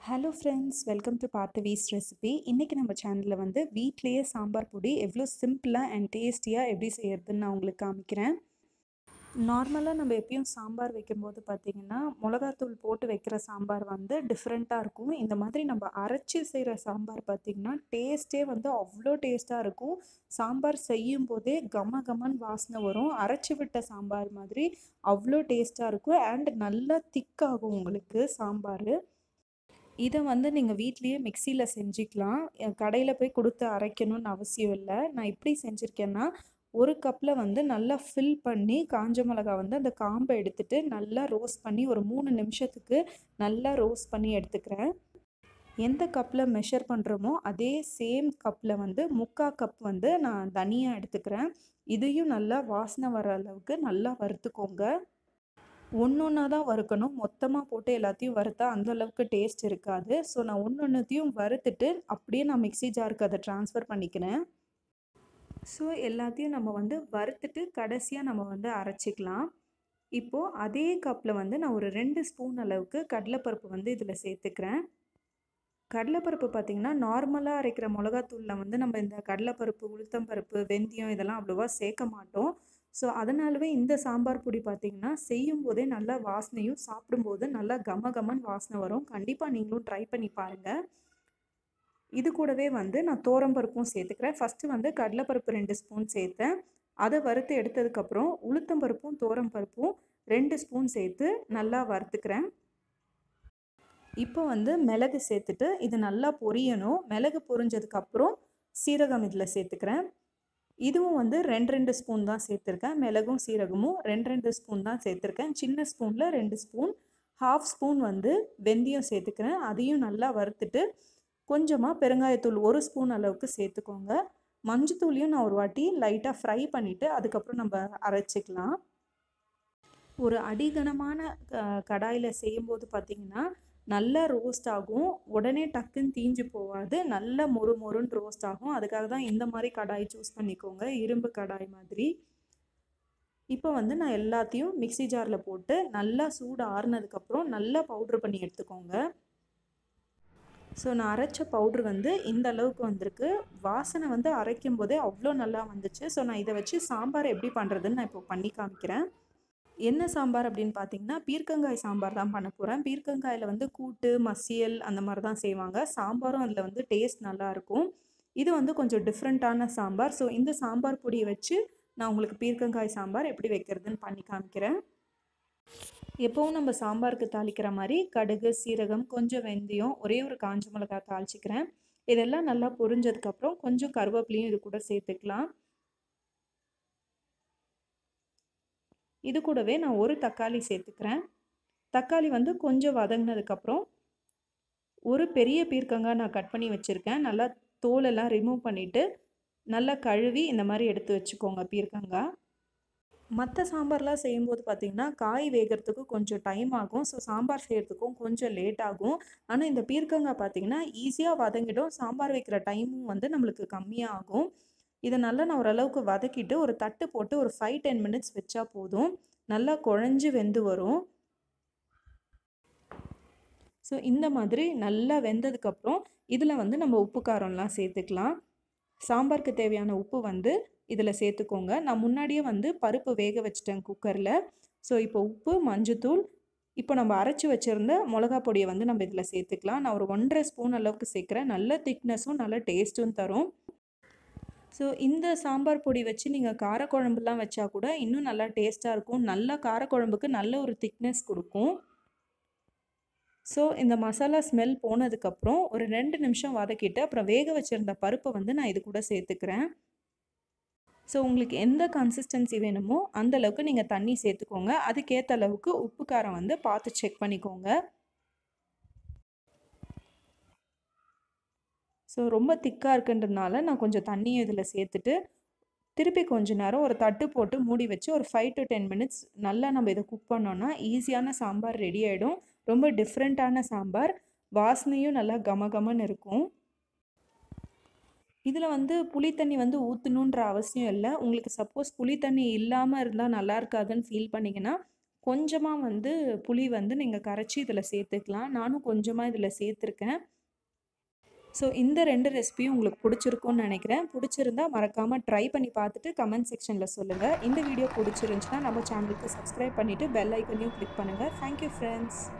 hello friends welcome to பார்த்தவீஸ் recipe இன்றைக்கி நம்ம சேனலில் வந்து வீட்லேயே சாம்பார் பொடி எவ்வளோ சிம்பிளாக அண்ட் டேஸ்டியாக எப்படி செய்யறதுன்னு நான் உங்களுக்கு காமிக்கிறேன் நார்மலாக நம்ம எப்பயும் சாம்பார் வைக்கும்போது பார்த்திங்கன்னா மிளகாத்தூள் போட்டு வைக்கிற சாம்பார் வந்து டிஃப்ரெண்ட்டாக இருக்கும் இந்த மாதிரி நம்ம அரைச்சி செய்கிற சாம்பார் பார்த்திங்கன்னா டேஸ்ட்டே வந்து அவ்வளோ டேஸ்ட்டாக இருக்கும் சாம்பார் செய்யும் போதே கம கமன் வாசனை வரும் அரைச்சி விட்ட சாம்பார் மாதிரி அவ்வளோ டேஸ்ட்டாக இருக்கும் அண்ட் நல்லா திக்காகும் உங்களுக்கு சாம்பார் இதை வந்து நீங்கள் வீட்லேயே மிக்சியில் செஞ்சுக்கலாம் கடையில் போய் கொடுத்து அரைக்கணும்னு அவசியம் இல்லை நான் எப்படி செஞ்சுருக்கேன்னா ஒரு கப்பில் வந்து நல்லா ஃபில் பண்ணி காஞ்ச மிளகா வந்து அந்த காம்பை எடுத்துட்டு நல்லா ரோஸ்ட் பண்ணி ஒரு மூணு நிமிஷத்துக்கு நல்லா ரோஸ்ட் பண்ணி எடுத்துக்கிறேன் எந்த கப்பில் மெஷர் பண்ணுறோமோ அதே சேம் கப்பில் வந்து முக்கால் கப் வந்து நான் தனியாக எடுத்துக்கிறேன் இதையும் நல்லா வாசனை வர அளவுக்கு நல்லா வறுத்துக்கோங்க ஒன்று ஒன்றா தான் வறுக்கணும் மொத்தமாக போட்டு எல்லாத்தையும் வறுத்தா அந்த அளவுக்கு டேஸ்ட் இருக்காது ஸோ நான் ஒன்று ஒன்றுத்தையும் வறுத்துட்டு அப்படியே நான் மிக்சி ஜாருக்கு அதை ட்ரான்ஸ்ஃபர் பண்ணிக்கிறேன் ஸோ எல்லாத்தையும் நம்ம வந்து வறுத்துட்டு கடைசியாக நம்ம வந்து அரைச்சிக்கலாம் இப்போது அதே கப்பில் வந்து நான் ஒரு ரெண்டு ஸ்பூன் அளவுக்கு கடலைப்பருப்பு வந்து இதில் சேர்த்துக்கிறேன் கடலைப்பருப்பு பார்த்திங்கன்னா நார்மலாக அரைக்கிற மிளகாத்தூளில் வந்து நம்ம இந்த கடலைப்பருப்பு உளுத்தம்பருப்பு வெந்தயம் இதெல்லாம் அவ்வளோவா சேர்க்க மாட்டோம் ஸோ அதனாலவே இந்த சாம்பார் பொடி பார்த்திங்கன்னா செய்யும் போதே நல்லா வாசனையும் சாப்பிடும்போது நல்லா கம கமன் வாசனை வரும் கண்டிப்பாக நீங்களும் ட்ரை பண்ணி பாருங்கள் இது கூடவே வந்து நான் தோரம்பருப்பும் சேர்த்துக்கிறேன் ஃபஸ்ட்டு வந்து கடலைப்பருப்பு ரெண்டு ஸ்பூன் சேர்த்தேன் அதை வறுத்து எடுத்ததுக்கப்புறம் உளுத்தம்பருப்பும் தோரம்பருப்பும் ரெண்டு ஸ்பூன் சேர்த்து நல்லா வறுத்துக்கிறேன் இப்போ வந்து மிளகு சேர்த்துட்டு இது நல்லா பொரியணும் மிளகு பொரிஞ்சதுக்கப்புறம் சீரகம் இதில் சேர்த்துக்கிறேன் இதுவும் வந்து ரெண்டு ரெண்டு ஸ்பூன் தான் சேர்த்துருக்கேன் மிளகும் சீரகமும் ரெண்டு ரெண்டு ஸ்பூன் தான் சேர்த்துருக்கேன் சின்ன ஸ்பூனில் ரெண்டு ஸ்பூன் ஹாஃப் ஸ்பூன் வந்து வெந்தயம் சேர்த்துக்கிறேன் அதையும் நல்லா வறுத்துட்டு கொஞ்சமாக பெருங்காயத்தூள் ஒரு ஸ்பூன் அளவுக்கு சேர்த்துக்கோங்க மஞ்சத்தூளையும் நான் ஒரு வாட்டி லைட்டாக ஃப்ரை பண்ணிவிட்டு அதுக்கப்புறம் நம்ம அரைச்சிக்கலாம் ஒரு அடிகனமான கடாயில் செய்யும்போது பார்த்திங்கன்னா நல்லா ரோஸ்ட் ஆகும் உடனே டக்குன்னு தீஞ்சு போகாது நல்லா மொறு மொறுன்னு ரோஸ்ட் ஆகும் அதுக்காக தான் இந்த மாதிரி கடாய் சூஸ் பண்ணிக்கோங்க இரும்பு கடாய் மாதிரி இப்போ வந்து நான் எல்லாத்தையும் மிக்சி ஜாரில் போட்டு நல்லா சூடு ஆறுனதுக்கப்புறம் நல்லா பவுட்ரு பண்ணி எடுத்துக்கோங்க ஸோ நான் அரைச்ச பவுட்ரு வந்து இந்த அளவுக்கு வந்திருக்கு வாசனை வந்து அரைக்கும் போதே அவ்வளோ நல்லா வந்துச்சு ஸோ நான் இதை வச்சு சாம்பார் எப்படி பண்ணுறதுன்னு நான் இப்போ பண்ணி காமிக்கிறேன் என்ன சாம்பார் அப்படின்னு பார்த்தீங்கன்னா பீர்க்கங்காய் சாம்பார் தான் பண்ண போகிறேன் பீர்க்கங்காயில் வந்து கூட்டு மசியல் அந்த மாதிரி தான் செய்வாங்க சாம்பாரும் அதில் வந்து டேஸ்ட் நல்லாயிருக்கும் இது வந்து கொஞ்சம் டிஃப்ரெண்ட்டான சாம்பார் ஸோ இந்த சாம்பார் பொடியை வச்சு நான் உங்களுக்கு பீர்க்கங்காய் சாம்பார் எப்படி வைக்கிறதுன்னு பண்ணி காமிக்கிறேன் எப்போவும் நம்ம சாம்பாருக்கு தாளிக்கிற மாதிரி கடுகு சீரகம் கொஞ்சம் வெந்தயம் ஒரே ஒரு காஞ்ச மிளகாய் தாளிச்சிக்கிறேன் இதெல்லாம் நல்லா பொரிஞ்சதுக்கப்புறம் கொஞ்சம் கருவேப்பிலையும் இது கூட சேர்த்துக்கலாம் இது கூடவே நான் ஒரு தக்காளி சேர்த்துக்கிறேன் தக்காளி வந்து கொஞ்சம் வதங்கினதுக்கப்புறம் ஒரு பெரிய பீர்க்கங்காய் நான் கட் பண்ணி வச்சுருக்கேன் நல்லா தோலெல்லாம் ரிமூவ் பண்ணிவிட்டு நல்லா கழுவி இந்த மாதிரி எடுத்து வச்சுக்கோங்க பீர்க்கங்காய் மற்ற சாம்பார்லாம் செய்யும்போது பார்த்திங்கன்னா காய் வேகிறதுக்கு கொஞ்சம் டைம் ஆகும் ஸோ சாம்பார் செய்கிறதுக்கும் கொஞ்சம் லேட் ஆகும் ஆனால் இந்த பீர்க்கங்காய் பார்த்திங்கன்னா ஈஸியாக வதங்கிடும் சாம்பார் வைக்கிற டைமும் வந்து நம்மளுக்கு கம்மியாக ஆகும் இதை நல்லா நான் ஓரளவுக்கு வதக்கிட்டு ஒரு தட்டு போட்டு ஒரு ஃபைவ் டென் மினிட்ஸ் வச்சா போதும் நல்லா குழஞ்சி வெந்து வரும் ஸோ இந்த மாதிரி நல்லா வெந்ததுக்கப்புறம் இதில் வந்து நம்ம உப்பு காரம்லாம் சேர்த்துக்கலாம் சாம்பாருக்கு தேவையான உப்பு வந்து இதில் சேர்த்துக்கோங்க நான் முன்னாடியே வந்து பருப்பு வேக வச்சிட்டேன் குக்கரில் ஸோ இப்போ உப்பு மஞ்சத்தூள் இப்போ நம்ம அரைச்சி வச்சுருந்த மிளகா பொடியை வந்து நம்ம இதில் சேர்த்துக்கலாம் நான் ஒரு ஒன்றரை ஸ்பூன் அளவுக்கு சேர்க்குறேன் நல்ல திக்னஸும் நல்ல டேஸ்ட்டும் தரும் ஸோ இந்த சாம்பார் பொடி வச்சு நீங்கள் காரக்குழம்புலாம் வச்சா கூட இன்னும் நல்லா டேஸ்ட்டாக இருக்கும் நல்ல காரக்குழம்புக்கு நல்ல ஒரு திக்னஸ் கொடுக்கும் ஸோ இந்த மசாலா ஸ்மெல் போனதுக்கப்புறம் ஒரு ரெண்டு நிமிஷம் வதக்கிட்டு அப்புறம் வேக வச்சுருந்த பருப்பை வந்து நான் இது கூட சேர்த்துக்கிறேன் ஸோ உங்களுக்கு எந்த கன்சிஸ்டன்சி வேணுமோ அந்த அளவுக்கு நீங்கள் தண்ணி சேர்த்துக்கோங்க அதுக்கேற்ற அளவுக்கு உப்பு காரம் வந்து பார்த்து செக் பண்ணிக்கோங்க ஸோ ரொம்ப திக்காக இருக்குன்றதுனால நான் கொஞ்சம் தண்ணியை இதில் சேர்த்துட்டு திருப்பி கொஞ்ச நேரம் ஒரு தட்டு போட்டு மூடி வச்சு ஒரு ஃபைவ் டு டென் மினிட்ஸ் நல்லா நம்ம இதை குக் பண்ணோன்னா ஈஸியான சாம்பார் ரெடி ஆகிடும் ரொம்ப டிஃப்ரெண்ட்டான சாம்பார் வாசனையும் நல்லா கமகமன்னு இருக்கும் இதில் வந்து புளி தண்ணி வந்து ஊற்றணுன்ற அவசியம் இல்லை உங்களுக்கு சப்போஸ் புளி தண்ணி இல்லாமல் இருந்தால் நல்லா இருக்காதுன்னு ஃபீல் பண்ணிங்கன்னா கொஞ்சமாக வந்து புளி வந்து நீங்கள் கரைச்சி இதில் சேர்த்துக்கலாம் நானும் கொஞ்சமாக இதில் சேர்த்துருக்கேன் ஸோ இந்த ரெண்டு ரெசிபியும் உங்களுக்கு பிடிச்சிருக்கும்னு நினைக்கிறேன் பிடிச்சிருந்தா மறக்காமல் ட்ரை பண்ணி பார்த்துட்டு கமெண்ட் செக்ஷனில் சொல்லுங்கள் இந்த வீடியோ பிடிச்சிருந்துச்சுன்னா நம்ம சேனலுக்கு சப்ஸ்கிரைப் பண்ணிவிட்டு பெல் ஐக்கனையும் கிளிக் பண்ணுங்கள் தேங்க்யூ ஃப்ரெண்ட்ஸ்